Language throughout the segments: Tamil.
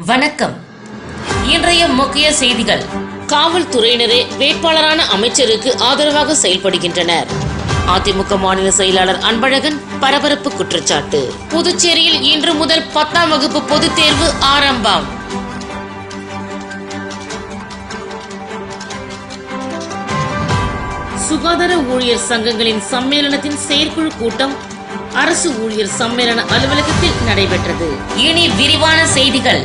வணக்கம் இன்றைய முக்கிய செய்திகள் காவல்துறையினரே வேட்பாளரான அமைச்சருக்கு ஆதரவாக செயல்படுகின்றனர் அதிமுக மாநில செயலாளர் அன்பழகன் பரபரப்பு குற்றச்சாட்டு புதுச்சேரியில் இன்று முதல் பத்தாம் வகுப்பு பொதுத் தேர்வு ஆரம்பம் சுகாதார ஊழியர் சங்கங்களின் சம்மேளனத்தின் செயற்குழு கூட்டம் அரசு ஊழியர் சம்மேளன அலுவலகத்தில் நடைபெற்றது இனி விரிவான செய்திகள்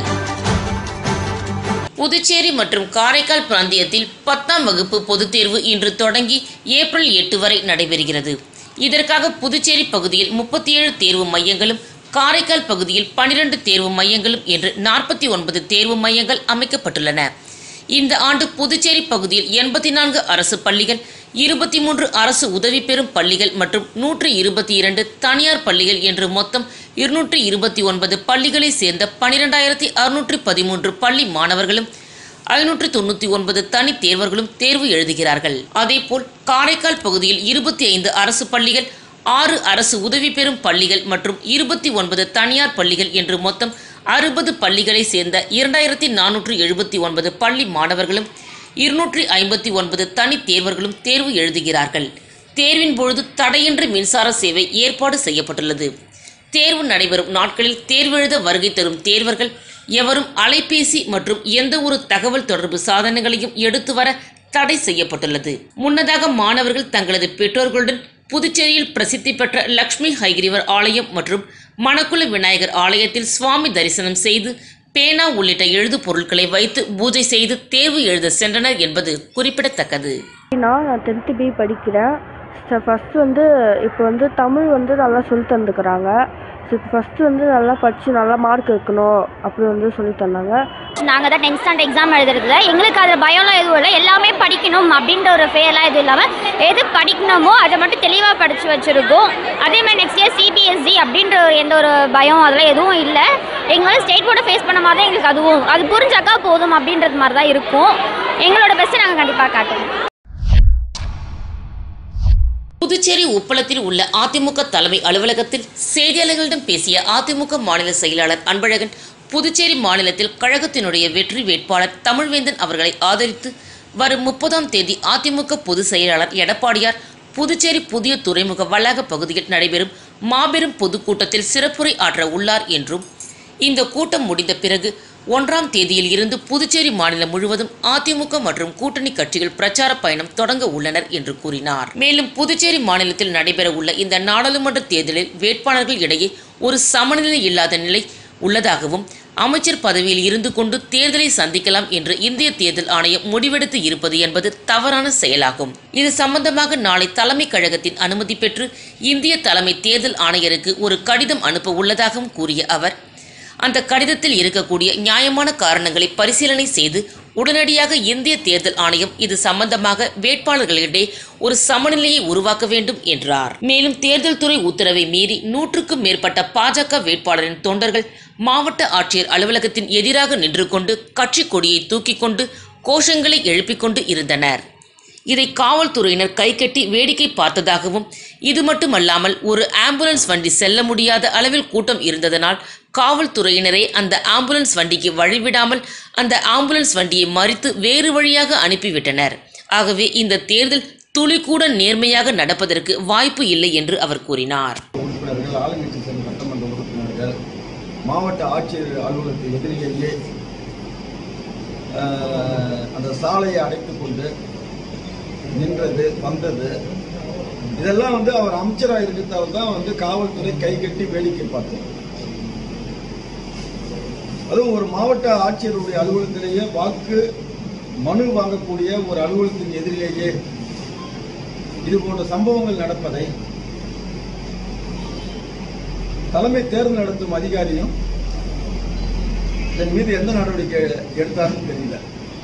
புதுச்சேரி மற்றும் காரைக்கால் பிராந்தியத்தில் பத்தாம் வகுப்பு பொதுத் தேர்வு இன்று தொடங்கி ஏப்ரல் எட்டு வரை நடைபெறுகிறது இதற்காக புதுச்சேரி பகுதியில் முப்பத்தி ஏழு தேர்வு மையங்களும் காரைக்கால் பகுதியில் பனிரெண்டு தேர்வு மையங்களும் என்று நாற்பத்தி ஒன்பது தேர்வு மையங்கள் அமைக்கப்பட்டுள்ளன இந்த ஆண்டு புதுச்சேரி பகுதியில் எண்பத்தி நான்கு அரசு பள்ளிகள் இருபத்தி மூன்று அரசு உதவி பெறும் பள்ளிகள் மற்றும் நூற்று இருபத்தி இரண்டு தனியார் பள்ளிகள் என்று மொத்தம் இருநூற்றி இருபத்தி ஒன்பது பள்ளிகளை சேர்ந்த பனிரெண்டாயிரத்தி அறுநூற்றி பதிமூன்று பள்ளி மாணவர்களும் ஐநூற்று தொண்ணூற்றி ஒன்பது தனி தேர்வர்களும் தேர்வு எழுதுகிறார்கள் அதேபோல் காரைக்கால் பகுதியில் இருபத்தி ஐந்து அரசு பள்ளிகள் ஆறு அரசு உதவி பெறும் பள்ளிகள் மற்றும் இருபத்தி ஒன்பது தனியார் பள்ளிகள் என்று மொத்தம் அறுபது பள்ளிகளை சேர்ந்த இரண்டாயிரத்தி நானூற்று எழுபத்தி ஒன்பது பள்ளி மாணவர்களும் இருநூற்றி ஐம்பத்தி ஒன்பது தனி தேர்வர்களும் தேர்வு எழுதுகிறார்கள் தேர்வின் பொழுது தடையின்றி மின்சார சேவை ஏற்பாடு செய்யப்பட்டுள்ளது தேர்வு நடைபெறும் நாட்களில் தேர்வெழுத வருகை தரும் தேர்வர்கள் எவரும் அலைபேசி மற்றும் எந்த ஒரு தகவல் தொடர்பு சாதனங்களையும் எடுத்து வர தடை செய்யப்பட்டுள்ளது முன்னதாக மாணவர்கள் தங்களது பெற்றோர்களுடன் புதுச்சேரியில் பிரசித்தி பெற்ற லக்ஷ்மி ஹைகிரிவர் ஆலயம் மற்றும் மணக்குள விநாயகர் ஆலயத்தில் சுவாமி தரிசனம் செய்து பேனா உள்ளிட்ட எழுது பொருட்களை வைத்து பூஜை செய்து தேர்வு எழுத சென்றனர் என்பது குறிப்பிடத்தக்கது நான் நான் டென்த்து பி படிக்கிறேன் ஃபஸ்ட்டு வந்து இப்போ வந்து தமிழ் வந்து நல்லா சொல்லி தந்துக்கிறாங்க ஸோ இப்போ ஃபஸ்ட்டு வந்து நல்லா படித்து நல்லா மார்க் எடுக்கணும் அப்படி வந்து சொல்லி தந்தாங்க நாங்கள் தான் டென்த் ஸ்டாண்டர்ட் எக்ஸாம் எழுதுறதுல எங்களுக்கு அதில் பயம்லாம் எதுவும் இல்லை எல்லாமே படிக்கணும் அப்படின்ற ஒரு ஃபேர்லாம் எதுவும் இல்லாமல் எது படிக்கணுமோ அதை மட்டும் தெளிவாக படித்து வச்சுருக்கோம் அதே மாதிரி நெக்ஸ்ட் இயர் சிபிஎஸ்சி அப்படின்ற ஒரு எந்த ஒரு பயம் அதெல்லாம் எதுவும் இல்லை எங்களால் ஸ்டேட் போர்டை ஃபேஸ் பண்ண மாதிரி தான் எங்களுக்கு அதுவும் அது புரிஞ்சாக்கா போதும் அப்படின்றது மாதிரி தான் இருக்கும் எங்களோட பெஸ்ட்டை நாங்கள் கண்டிப்பாக காட்டுவோம் புதுச்சேரி உப்பளத்தில் உள்ள அதிமுக தலைமை அலுவலகத்தில் செய்தியாளர்களிடம் பேசிய அதிமுக மாநில செயலாளர் அன்பழகன் புதுச்சேரி மாநிலத்தில் கழகத்தினுடைய வெற்றி வேட்பாளர் தமிழ்வேந்தன் அவர்களை ஆதரித்து வரும் முப்பதாம் தேதி அதிமுக பொதுச் செயலாளர் எடப்பாடியார் புதுச்சேரி புதிய துறைமுக வளாக பகுதியில் நடைபெறும் மாபெரும் பொதுக்கூட்டத்தில் சிறப்புரை ஆற்ற உள்ளார் என்றும் இந்த கூட்டம் முடிந்த பிறகு ஒன்றாம் தேதியில் இருந்து புதுச்சேரி மாநிலம் முழுவதும் அதிமுக மற்றும் கூட்டணி கட்சிகள் பிரச்சார பயணம் தொடங்க உள்ளனர் என்று கூறினார் மேலும் புதுச்சேரி மாநிலத்தில் நடைபெற உள்ள இந்த நாடாளுமன்ற தேர்தலில் வேட்பாளர்கள் இடையே ஒரு சமநிலை இல்லாத நிலை உள்ளதாகவும் அமைச்சர் பதவியில் இருந்து கொண்டு தேர்தலை சந்திக்கலாம் என்று இந்திய தேர்தல் ஆணையம் முடிவெடுத்து இருப்பது என்பது தவறான செயலாகும் இது சம்பந்தமாக நாளை தலைமை கழகத்தின் அனுமதி பெற்று இந்திய தலைமை தேர்தல் ஆணையருக்கு ஒரு கடிதம் அனுப்ப உள்ளதாகவும் கூறிய அவர் அந்த கடிதத்தில் இருக்கக்கூடிய நியாயமான காரணங்களை பரிசீலனை செய்து உடனடியாக இந்திய தேர்தல் ஆணையம் இது சம்பந்தமாக வேட்பாளர்களிடையே ஒரு சமநிலையை உருவாக்க வேண்டும் என்றார் மேலும் தேர்தல் துறை உத்தரவை மீறி நூற்றுக்கும் மேற்பட்ட பாஜக வேட்பாளரின் தொண்டர்கள் மாவட்ட ஆட்சியர் அலுவலகத்தின் எதிராக நின்று கொண்டு கட்சி கொடியை தூக்கிக் கொண்டு கோஷங்களை எழுப்பிக் கொண்டு இருந்தனர் இதை காவல்துறையினர் கைகட்டி வேடிக்கை பார்த்ததாகவும் இது மட்டுமல்லாமல் ஒரு ஆம்புலன்ஸ் வண்டி செல்ல முடியாத அளவில் கூட்டம் இருந்ததனால் காவல்துறையினரே அந்த ஆம்புலன்ஸ் வண்டிக்கு வழிவிடாமல் அந்த ஆம்புலன்ஸ் வண்டியை மறித்து வேறு வழியாக அனுப்பிவிட்டனர் ஆகவே இந்த தேர்தல் துளி கூட நேர்மையாக நடப்பதற்கு வாய்ப்பு இல்லை என்று அவர் கூறினார் உறுப்பினர்கள் ஆளுங்கட்சி சேர்ந்த சட்டமன்ற உறுப்பினர்கள் மாவட்ட ஆட்சியர் அலுவலகத்தை எதிரிலேயே ஆஹ், அந்த சாலையை அடைத்துக் கொண்டு நின்றது வந்தது இதெல்லாம் வந்து அவர் அமைச்சராக இருக்கிறதால் தான் வந்து காவல்துறை கை கட்டி வேடிக்கை பார்த்தது அதுவும் ஒரு மாவட்ட ஆட்சியருடைய அலுவலகத்திலேயே வாக்கு மனு வாங்கக்கூடிய ஒரு அலுவலகத்தின் எதிரிலேயே இது போன்ற சம்பவங்கள் நடப்பதை தலைமை தேர்தல் நடத்தும் அதிகாரியும் இதன் மீது எந்த நடவடிக்கை எடுத்தாருன்னு தெரியல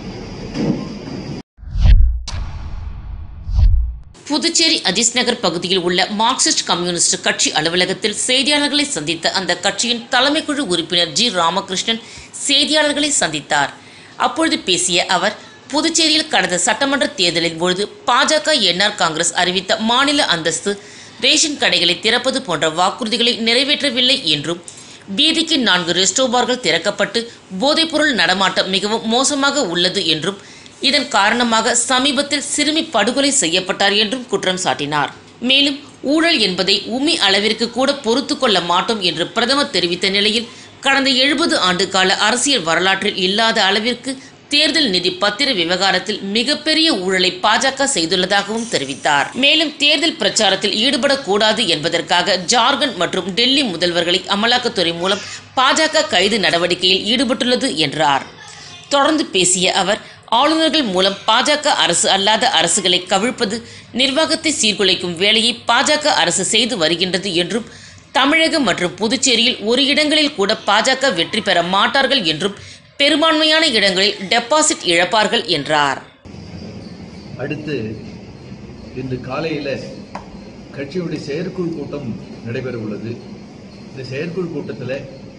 புதுச்சேரி அஜிஸ் நகர் பகுதியில் உள்ள மார்க்சிஸ்ட் கம்யூனிஸ்ட் கட்சி அலுவலகத்தில் செய்தியாளர்களை சந்தித்த அந்த கட்சியின் தலைமை குழு உறுப்பினர் ஜி ராமகிருஷ்ணன் செய்தியாளர்களை சந்தித்தார் அப்பொழுது பேசிய அவர் புதுச்சேரியில் கடந்த சட்டமன்ற தேர்தலின் பொழுது பாஜக என்ஆர் காங்கிரஸ் அறிவித்த மாநில அந்தஸ்து ரேஷன் கடைகளை திறப்பது போன்ற வாக்குறுதிகளை நிறைவேற்றவில்லை என்றும் வீதிக்கு நான்கு ரெஸ்டோ பார்கள் திறக்கப்பட்டு போதைப்பொருள் நடமாட்டம் மிகவும் மோசமாக உள்ளது என்றும் இதன் காரணமாக சமீபத்தில் சிறுமி படுகொலை செய்யப்பட்டார் என்றும் குற்றம் சாட்டினார் மேலும் ஊழல் என்பதை உமி அளவிற்கு கூட பொறுத்து கொள்ள மாட்டோம் என்று பிரதமர் தெரிவித்த நிலையில் கடந்த எழுபது ஆண்டு கால அரசியல் வரலாற்றில் இல்லாத அளவிற்கு தேர்தல் நிதி பத்திர விவகாரத்தில் மிகப்பெரிய ஊழலை பாஜக செய்துள்ளதாகவும் தெரிவித்தார் மேலும் தேர்தல் பிரச்சாரத்தில் ஈடுபடக்கூடாது என்பதற்காக ஜார்க்கண்ட் மற்றும் டெல்லி முதல்வர்களை அமலாக்கத்துறை மூலம் பாஜக கைது நடவடிக்கையில் ஈடுபட்டுள்ளது என்றார் தொடர்ந்து பேசிய அவர் ஆளுநர்கள் மூலம் பாஜக அரசு அல்லாத அரசுகளை கவிழ்ப்பது நிர்வாகத்தை சீர்குலைக்கும் வேலையை பாஜக அரசு செய்து வருகின்றது என்றும் தமிழகம் மற்றும் புதுச்சேரியில் ஒரு இடங்களில் கூட பாஜக வெற்றி பெற மாட்டார்கள் என்றும் பெரும்பான்மையான இடங்களில் டெபாசிட் இழப்பார்கள் என்றார் அடுத்து இன்று காலையில் கட்சியுடைய செயற்குழு கூட்டம் நடைபெற உள்ளது இந்த செயற்குழு கூட்டத்தில்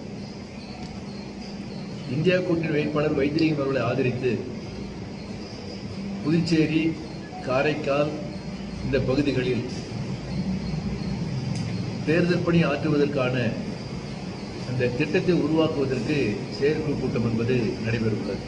இந்தியா கூட்டணி வேட்பாளர் வைத்திலிங்கம் அவர்களை ஆதரித்து புதுச்சேரி காரைக்கால் இந்த பகுதிகளில் தேர்தல் பணி ஆற்றுவதற்கான அந்த திட்டத்தை உருவாக்குவதற்கு செயற்குழு கூட்டம் என்பது நடைபெறவுள்ளது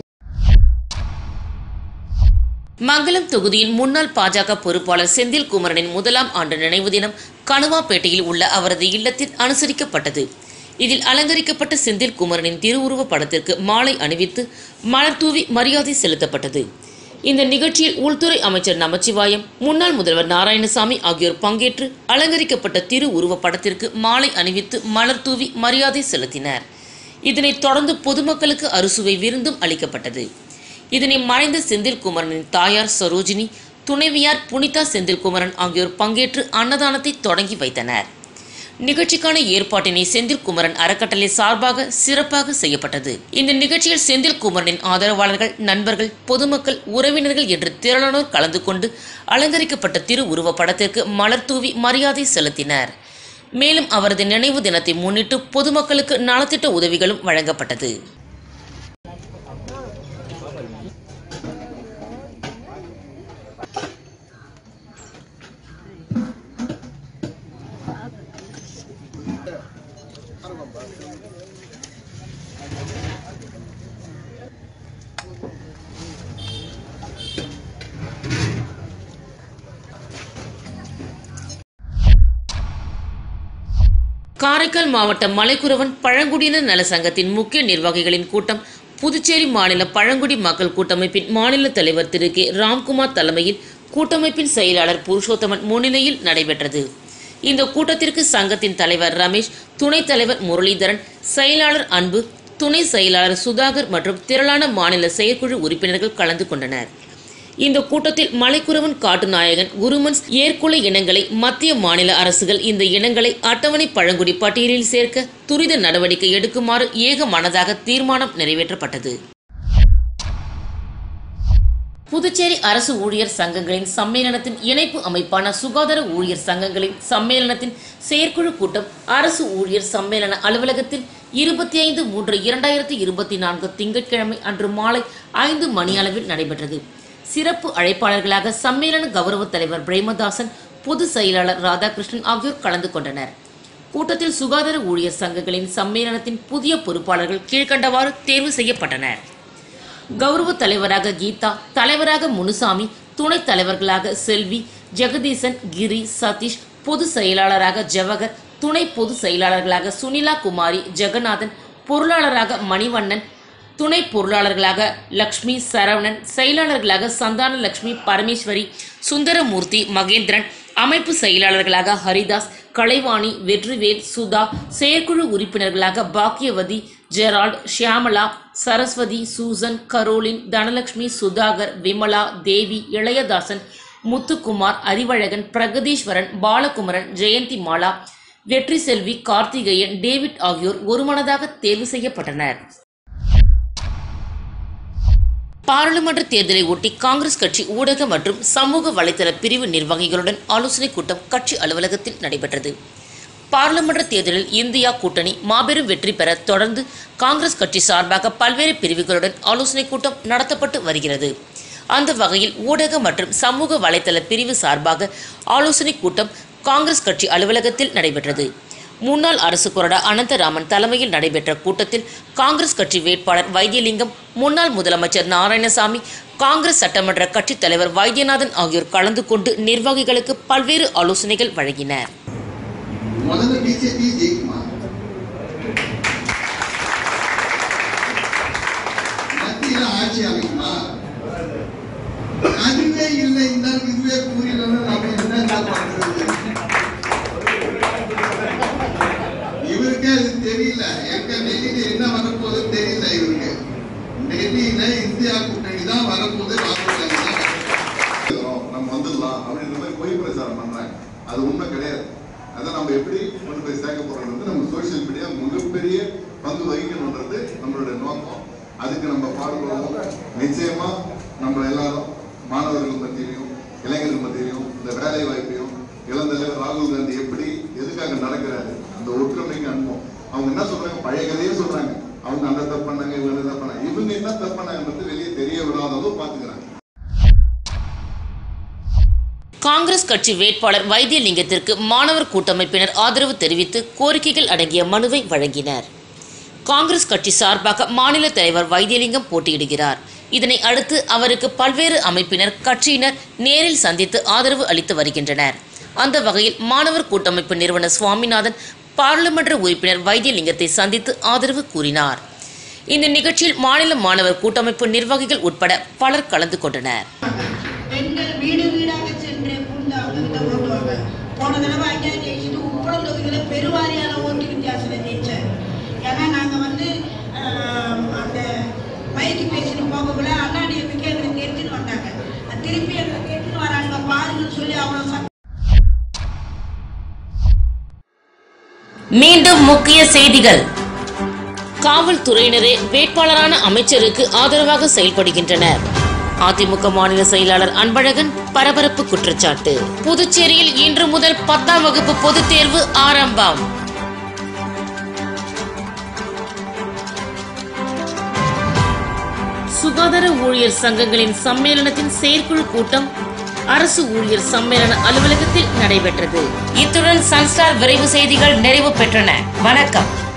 மங்கலம் தொகுதியின் முன்னாள் பாஜக பொறுப்பாளர் செந்தில் குமரனின் முதலாம் ஆண்டு நினைவு தினம் கணுவாப்பேட்டையில் உள்ள அவரது இல்லத்தில் அனுசரிக்கப்பட்டது இதில் அலங்கரிக்கப்பட்ட செந்தில் குமரனின் திருவுருவப் படத்திற்கு மாலை அணிவித்து மலர் தூவி மரியாதை செலுத்தப்பட்டது இந்த நிகழ்ச்சியில் உள்துறை அமைச்சர் நமச்சிவாயம் முன்னாள் முதல்வர் நாராயணசாமி ஆகியோர் பங்கேற்று அலங்கரிக்கப்பட்ட திரு உருவப் படத்திற்கு மாலை அணிவித்து மலர் தூவி மரியாதை செலுத்தினர் இதனைத் தொடர்ந்து பொதுமக்களுக்கு அறுசுவை விருந்தும் அளிக்கப்பட்டது இதனை மறைந்த செந்தில்குமரனின் தாயார் சரோஜினி துணைவியார் புனிதா செந்தில்குமரன் ஆகியோர் பங்கேற்று அன்னதானத்தை தொடங்கி வைத்தனர் நிகழ்ச்சிக்கான ஏற்பாட்டினை செந்தில்குமரன் அறக்கட்டளை சார்பாக சிறப்பாக செய்யப்பட்டது இந்த நிகழ்ச்சியில் செந்தில்குமரனின் ஆதரவாளர்கள் நண்பர்கள் பொதுமக்கள் உறவினர்கள் என்று திரளானோர் கலந்து கொண்டு அலங்கரிக்கப்பட்ட திரு உருவப் படத்திற்கு மலர் தூவி மரியாதை செலுத்தினர் மேலும் அவரது நினைவு தினத்தை முன்னிட்டு பொதுமக்களுக்கு நலத்திட்ட உதவிகளும் வழங்கப்பட்டது காரைக்கால் மாவட்ட மலைக்குறவன் பழங்குடியினர் நல சங்கத்தின் முக்கிய நிர்வாகிகளின் கூட்டம் புதுச்சேரி மாநில பழங்குடி மக்கள் கூட்டமைப்பின் மாநில தலைவர் திரு கே ராம்குமார் தலைமையில் கூட்டமைப்பின் செயலாளர் புருஷோத்தமன் முன்னிலையில் நடைபெற்றது இந்த கூட்டத்திற்கு சங்கத்தின் தலைவர் ரமேஷ் துணைத் தலைவர் முரளிதரன் செயலாளர் அன்பு துணை செயலாளர் சுதாகர் மற்றும் திரளான மாநில செயற்குழு உறுப்பினர்கள் கலந்து கொண்டனர் இந்த கூட்டத்தில் மலைக்குறவன் காட்டுநாயகன் குருமன்ஸ் ஏற்குலை இனங்களை மத்திய மாநில அரசுகள் இந்த இனங்களை அட்டவணை பழங்குடி பட்டியலில் சேர்க்க துரித நடவடிக்கை எடுக்குமாறு ஏக மனதாக தீர்மானம் நிறைவேற்றப்பட்டது புதுச்சேரி அரசு ஊழியர் சங்கங்களின் சம்மேளனத்தின் இணைப்பு அமைப்பான சுகாதார ஊழியர் சங்கங்களின் சம்மேளனத்தின் செயற்குழு கூட்டம் அரசு ஊழியர் சம்மேளன அலுவலகத்தில் இருபத்தி ஐந்து மூன்று இரண்டாயிரத்தி இருபத்தி நான்கு திங்கட்கிழமை அன்று மாலை ஐந்து மணியளவில் நடைபெற்றது சிறப்பு அழைப்பாளர்களாக சம்மேளன கௌரவ தலைவர் பிரேமதாசன் பொதுச் செயலாளர் ராதாகிருஷ்ணன் ஆகியோர் கலந்து கொண்டனர் கூட்டத்தில் சுகாதார ஊழியர் சங்கங்களின் சம்மேளனத்தின் புதிய பொறுப்பாளர்கள் கீழ்க்கண்டவாறு தேர்வு செய்யப்பட்டனர் கௌரவ தலைவராக கீதா தலைவராக முனுசாமி துணைத் தலைவர்களாக செல்வி ஜெகதீசன் கிரி சதீஷ் பொது செயலாளராக ஜவஹர் துணை பொது செயலாளர்களாக சுனிலா குமாரி ஜெகநாதன் பொருளாளராக மணிவண்ணன் துணை பொருளாளர்களாக லக்ஷ்மி சரவணன் செயலாளர்களாக சந்தான லக்ஷ்மி பரமேஸ்வரி சுந்தரமூர்த்தி மகேந்திரன் அமைப்பு செயலாளர்களாக ஹரிதாஸ் கலைவாணி வெற்றிவேல் சுதா செயற்குழு உறுப்பினர்களாக Bakkiyavathi Gerald Shyamala Saraswathi Susan Caroline Dhanalakshmi Sudhakar Vimala Devi Ilayadasan Muthukumar Arivazhagan Pragadeeswaran Balakumaran Jayanthi Mala Vetri Selvi Karthikeyan David ஆகியோர் ஒருமனதாக தேர்வு செய்யப்பட்டனர் பாராளுமன்ற தேர்தலை ஒட்டி காங்கிரஸ் கட்சி ஊடக மற்றும் சமூக வலைதள பிரிவு நிர்வாகிகளுடன் ஆலோசனைக் கூட்டம் கட்சி அலுவலகத்தில் நடைபெற்றது பாராளுமன்ற தேர்தலில் இந்தியா கூட்டணி மாபெரும் வெற்றி பெற தொடர்ந்து காங்கிரஸ் கட்சி சார்பாக பல்வேறு பிரிவுகளுடன் ஆலோசனைக் கூட்டம் நடத்தப்பட்டு வருகிறது அந்த வகையில் ஊடக மற்றும் சமூக வலைதள பிரிவு சார்பாக ஆலோசனைக் கூட்டம் காங்கிரஸ் கட்சி அலுவலகத்தில் நடைபெற்றது முன்னாள் அரசு கொறடா அனந்தராமன் தலைமையில் நடைபெற்ற கூட்டத்தில் காங்கிரஸ் கட்சி வேட்பாளர் வைத்தியலிங்கம் முன்னாள் முதலமைச்சர் நாராயணசாமி காங்கிரஸ் சட்டமன்ற கட்சித் தலைவர் வைத்தியநாதன் ஆகியோர் கலந்து கொண்டு நிர்வாகிகளுக்கு பல்வேறு ஆலோசனைகள் வழங்கினர் முதல்ல பிஜேபி ஜெயிக்குமா மத்தியில ஆட்சி அமைக்குமா அதுவே இல்லை இந்த ஆளுக்கு இதுவே புரியலன்னு நம்ம என்ன பண்றது இவருக்கே அது தெரியல எங்க டெல்லியில என்ன வரப்போகுது தெரியல இவருக்கு டெல்லியில இந்தியா கூட்டணி தான் வரப்போகுது ராகுல் காந்தி தான் இருக்கிறோம், நம்ம வந்துடலாம் அப்படின்ற மாதிரி பொய் பிரச்சாரம் பண்றாங்க அது உண்மை கிடையாது அதை நம்ம எப்படி கொண்டு போய் சேர்க்க போறோம்ன்றது நம்ம சோசியல் மீடியா மிகப்பெரிய பங்கு வகிக்கணுன்றது நம்மளுடைய நோக்கம் அதுக்கு நம்ம பாடுபடுவோம் நிச்சயமா நம்ம எல்லாரும் மாணவர்கள் மத்தியிலையும் இளைஞர்கள் மத்தியிலையும் இந்த வேலை வாய்ப்பையும் இளந்தலைவர் ராகுல் காந்தி எப்படி எதுக்காக நடக்கிறாரு அந்த ஒற்றுமைக்கு அனுபவம் அவங்க என்ன சொல்றாங்க பழைய கதையே சொல்றாங்க அவங்க அந்த தப்பு பண்ணாங்க இவங்க இந்த தப்பு பண்ணாங்க இவங்க என்ன தப்பு பண்ணாங்கன்றது வெளியே தெரிய விடாததும் பாத்துக்கிறாங்க காங்கிரஸ் கட்சி வேட்பாளர் வைத்தியலிங்கத்திற்கு மாணவர் கூட்டமைப்பினர் ஆதரவு தெரிவித்து கோரிக்கைகள் அடங்கிய மனுவை வழங்கினர் காங்கிரஸ் கட்சி சார்பாக மாநில தலைவர் வைத்தியலிங்கம் போட்டியிடுகிறார் இதனை அடுத்து அவருக்கு பல்வேறு அமைப்பினர் கட்சியினர் நேரில் சந்தித்து ஆதரவு அளித்து வருகின்றனர் அந்த வகையில் மாணவர் கூட்டமைப்பு நிறுவனர் சுவாமிநாதன் பாராளுமன்ற உறுப்பினர் வைத்தியலிங்கத்தை சந்தித்து ஆதரவு கூறினார் இந்த நிகழ்ச்சியில் மாநில மாணவர் கூட்டமைப்பு நிர்வாகிகள் உட்பட பலர் கலந்து கொண்டனர் பெண்கள் வீடு வீடாக சென்று புகுந்து அவங்க கிட்ட ஓட்டுவாங்க போன தடவை ஐயா ஜெயிச்சுட்டு உப்பளம் தொகுதியில் பெருவாரியான ஓட்டு வித்தியாசத்தில் ஜெயிச்சார் ஏன்னா நாங்கள் வந்து ஆஹ், அந்த மைக்கு பேசிட்டு போகக்குள்ள அண்ணாடிஎம்க்கு எங்களுக்கு எடுத்துட்டு வந்தாங்க அது திருப்பி எங்களுக்கு எடுத்துட்டு வராங்க பாருங்கன்னு சொல்லி அவ்வளோ சத்தம் மீண்டும் முக்கிய செய்திகள் காவல்துறையினரே வேட்பாளரான அமைச்சருக்கு ஆதரவாக செயல்படுகின்றனர் அதிமுக மாநில செயலாளர் அன்பழகன் பரபரப்பு குற்றச்சாட்டு புதுச்சேரியில் இன்று முதல் பத்தாம் வகுப்பு பொதுத் தேர்வு ஆரம்பம் சுகாதார ஊழியர் சங்கங்களின் சம்மேளனத்தின் செயற்குழு கூட்டம் அரசு ஊழியர் சம்மேளன அலுவலகத்தில் நடைபெற்றது இத்துடன் சன்ஸ்டார் விரைவு செய்திகள் நிறைவு பெற்றன வணக்கம்